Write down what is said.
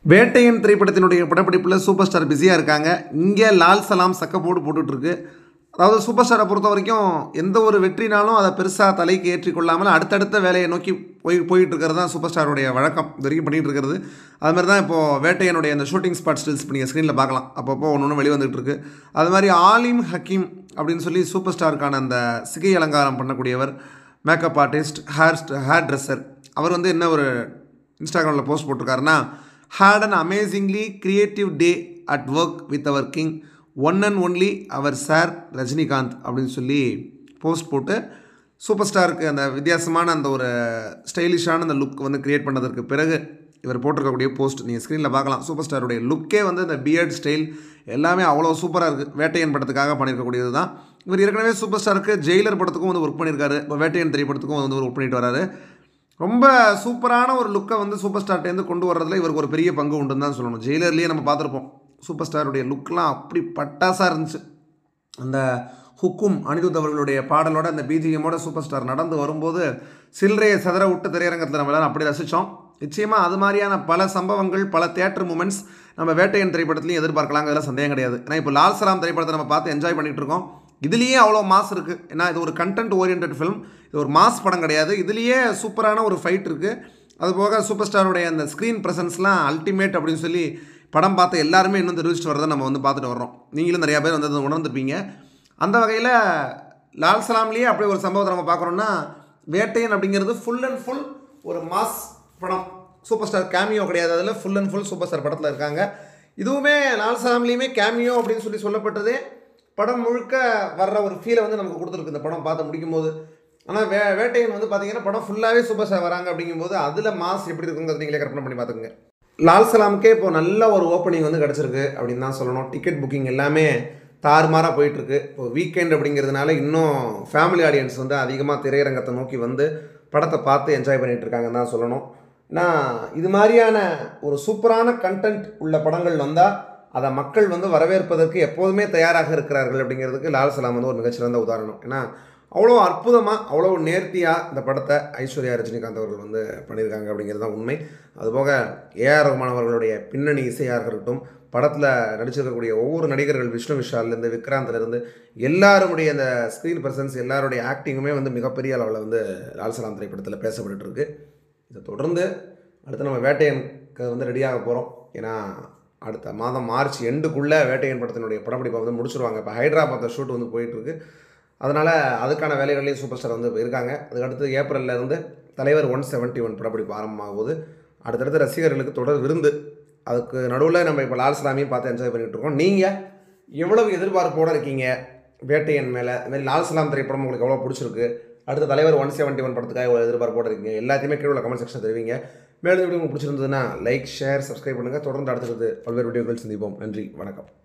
வேட்டையன் திரைப்படத்தினுடைய படப்பிடிப்பில் super star பிஸியாக இருக்காங்க இங்கே லால் சலாம் சக்க போட்டு போட்டுட்ருக்கு அதாவது சூப்பர் ஸ்டாரை பொறுத்த வரைக்கும் எந்த ஒரு வெற்றினாலும் அதை பெருசாக தலைக்கு ஏற்றிக்கொள்ளாமல் அடுத்தடுத்த வேலையை நோக்கி போய் போயிட்டு இருக்கிறது தான் சூப்பர் ஸ்டாருடைய வழக்கம் இது வரைக்கும் பண்ணிகிட்டு இருக்கிறது அது மாதிரி தான் இப்போது வேட்டையனுடைய அந்த ஷூட்டிங் ஸ்பாட் ஸ்டில்ஸ் இப்போ நீங்கள் ஸ்க்ரீனில் பார்க்கலாம் அப்பப்போ ஒன்று ஒன்று வெளிவந்துட்டு இருக்கு அது மாதிரி ஆலிம் ஹக்கீம் அப்படின்னு சொல்லி சூப்பர் ஸ்டாருக்கான அந்த சிகை அலங்காரம் பண்ணக்கூடியவர் makeup artist hair hairdresser அவர் வந்து என்ன ஒரு இன்ஸ்டாகிராமில் போஸ்ட் போட்டிருக்காருன்னா had an amazingly creative day at work with our king one and only our sir Rajinikanth அப்படின்னு சொல்லி போஸ்ட் போட்டு சூப்பர் ஸ்டாருக்கு அந்த வித்தியாசமான அந்த ஒரு ஸ்டைலிஷான அந்த லுக் வந்து கிரியேட் பண்ணதற்கு பிறகு இவர் போட்டிருக்கக்கூடிய போஸ்ட் நீங்கள் ஸ்க்ரீனில் பார்க்கலாம் சூப்பர் ஸ்டாருடைய லுக்கே வந்து இந்த பியர்ட் ஸ்டைல் எல்லாமே அவ்வளோ சூப்பராக இருக்குது வேட்டையன் படத்துக்காக பண்ணியிருக்கக்கூடியது தான் இவர் ஏற்கனவே சூப்பர் ஸ்டாருக்கு ஜெயிலர் படத்துக்கும் வந்து ஒர்க் பண்ணியிருக்காரு இப்போ வேட்டையன் திரைப்படத்துக்கும் வந்து ஒர்க் பண்ணிட்டு வராரு ரொம்ப சூப்பரான ஒரு லுக்கை வந்து சூப்பர் ஸ்டார்ட்டேருந்து கொண்டு வர்றதுல இவருக்கு ஒரு பெரிய பங்கு உண்டுன்னு தான் சொல்லணும் ஜெயிலர்லேயே நம்ம பார்த்துருப்போம் சூப்பர் ஸ்டாருடைய லுக்லாம் அப்படி பட்டாசாக இருந்துச்சு அந்த ஹுக்கும் அனிருத் அவர்களுடைய பாடலோட அந்த பிஜிஎம்மோட சூப்பர் ஸ்டார் நடந்து வரும்போது சில்லறையை சதற விட்டு திரையரங்கத்தில் நம்ம எல்லாரும் அப்படி ரசித்தோம் நிச்சயமாக அது மாதிரியான பல சம்பவங்கள் பல தேட்டர் மூமெண்ட்ஸ் நம்ம வேட்டையன் திரைப்படத்துலையும் எதிர்பார்க்கலாங்கிறதுல சந்தேகம் கிடையாது ஏன்னா இப்போ லால் சலாம் திரைப்படத்தை நம்ம பார்த்து என்ஜாய் பண்ணிகிட்டு இருக்கோம் இதுலேயே அவ்வளோ மாஸ் இருக்குது ஏன்னா இது ஒரு கண்டென்ட் ஓரியன்ட் ஃபிலிம் இது ஒரு மாஸ் படம் கிடையாது இதுலேயே சூப்பரான ஒரு ஃபைட் இருக்குது அது போக சூப்பர் ஸ்டாருடைய அந்த ஸ்க்ரீன் ப்ரெசன்ஸ்லாம் அல்டிமேட் அப்படின்னு சொல்லி படம் பார்த்த எல்லாருமே இன்னும் தெரிவிச்சிட்டு வரதை நம்ம வந்து பார்த்துட்டு வர்றோம் நீங்களும் நிறையா பேர் வந்து அதை உணர்ந்துருப்பீங்க அந்த வகையில் லால் சலாம்லேயே அப்படி ஒரு சம்பவத்தை நம்ம பார்க்குறோன்னா வேட்டையன் அப்படிங்கிறது ஃபுல் அண்ட் ஃபுல் ஒரு மாஸ் படம் சூப்பர் ஸ்டார் கேமியோ கிடையாது அதில் full and full super star படத்தில் இருக்காங்க இதுவுமே லால் சலாம்லேயுமே கேமியோ அப்படின்னு சொல்லி சொல்லப்பட்டதே படம் முழுக்க வர்ற ஒரு ஃபீலை வந்து நமக்கு கொடுத்துருக்கு இந்த படம் பார்த்து முடிக்கும்போது ஆனால் வே வேட்டையன் வந்து பார்த்தீங்கன்னா படம் ஃபுல்லாகவே சூப்பர் ஸ்டார் வராங்க அப்படிங்கும்போது அதில் மாஸ் எப்படி இருக்குங்கிறது நீங்களே கற்பனை பண்ணி பார்த்துக்குங்க லால் சலாமுக்கே இப்போ நல்ல ஒரு ஓப்பனிங் வந்து கிடச்சிருக்கு அப்படின்னு தான் சொல்லணும் டிக்கெட் புக்கிங் எல்லாமே தாறுமாறாக போயிட்டுருக்கு இப்போ வீக்கெண்ட் அப்படிங்கிறதுனால இன்னும் ஃபேமிலி ஆடியன்ஸ் வந்து அதிகமாக திரையரங்கத்தை நோக்கி வந்து படத்தை பார்த்து என்ஜாய் பண்ணிகிட்டு இருக்காங்கன்னு தான் சொல்லணும் ஏன்னா இது மாதிரியான ஒரு சூப்பரான கண்டென்ட் உள்ள படங்கள் வந்தால் அதை மக்கள் வந்து வரவேற்பதற்கு எப்போதுமே தயாராக இருக்கிறார்கள் அப்படிங்கிறதுக்கு லால் சலாம் வந்து ஒரு மிகச்சிறந்த உதாரணம் ஏன்னா அவ்வளோ அற்புதமாக அவ்வளோ நேர்த்தியாக இந்த படத்தை ஐஸ்வர்யா ரஜினிகாந்த் அவர்கள் வந்து பண்ணியிருக்காங்க அப்படிங்கிறது தான் உண்மை அதுபோக ஏஆர் ரகுமான் அவர்களுடைய பின்னணி இசையாக இருக்கட்டும் படத்தில் நடிச்சிருக்கக்கூடிய ஒவ்வொரு நடிகர்கள் விஷ்ணு விஷால்லேருந்து விக்ராந்த்லேருந்து எல்லாருடைய அந்த ஸ்க்ரீன் பர்சன்ஸ் எல்லாருடைய ஆக்டிங்குமே வந்து மிகப்பெரிய அளவில் வந்து லால் சலாம் திரைப்படத்தில் பேசப்பட்டு இருக்கு இதை தொடர்ந்து அடுத்து நம்ம வேட்டையனுக்கு வந்து ரெடியாக போகிறோம் ஏன்னா அடுத்த மாதம் மார்ச் எண்டுக்குள்ளே வேட்டையன் படத்தினுடைய படப்பிடிப்பை வந்து முடிச்சிருவாங்க இப்போ ஹைதராபாத்தில் ஷூட் வந்து போயிட்டுருக்கு அதனால் அதுக்கான வேலைகள்லையும் சூப்பர் ஸ்டார் வந்து இருக்காங்க அதுக்கடுத்து ஏப்ரலில் இருந்து தலைவர் ஒன் செவன்ட்டி ஒன் படப்பிடிப்பு ஆரம்பமாகும் போது அடுத்தடுத்து ரசிகர்களுக்கு தொடர் விருந்து அதுக்கு நடுவில் நம்ம இப்போ லால் சலாமியும் பார்த்து என்ஜாய் பண்ணிகிட்டு இருக்கோம் நீங்கள் எவ்வளவு எதிர்பார்ப்போடு இருக்கீங்க வேட்டையன் மேலே அதுமாதிரி லால் சலாம் திரைப்படம் உங்களுக்கு எவ்வளோ பிடிச்சிருக்கு அடுத்த தலைவர் ஒன் செவன்ட்டி ஒன் படத்துக்காக எவ்வளோ எதிர்பார்ப்போடு இருக்கீங்க எல்லாத்தையுமே கீழே உள்ள கமெண்ட் செக்ஷன் தெரிவிங்க மேலும் வீடியோ உங்களுக்கு பிடிச்சிருந்ததுன்னா லைக் ஷேர் சப்ஸ்கிரைப் பண்ணுங்கள் தொடர்ந்து அடுத்தது பல்வேறு வீடியோக்கள் சந்திப்போம் நன்றி வணக்கம்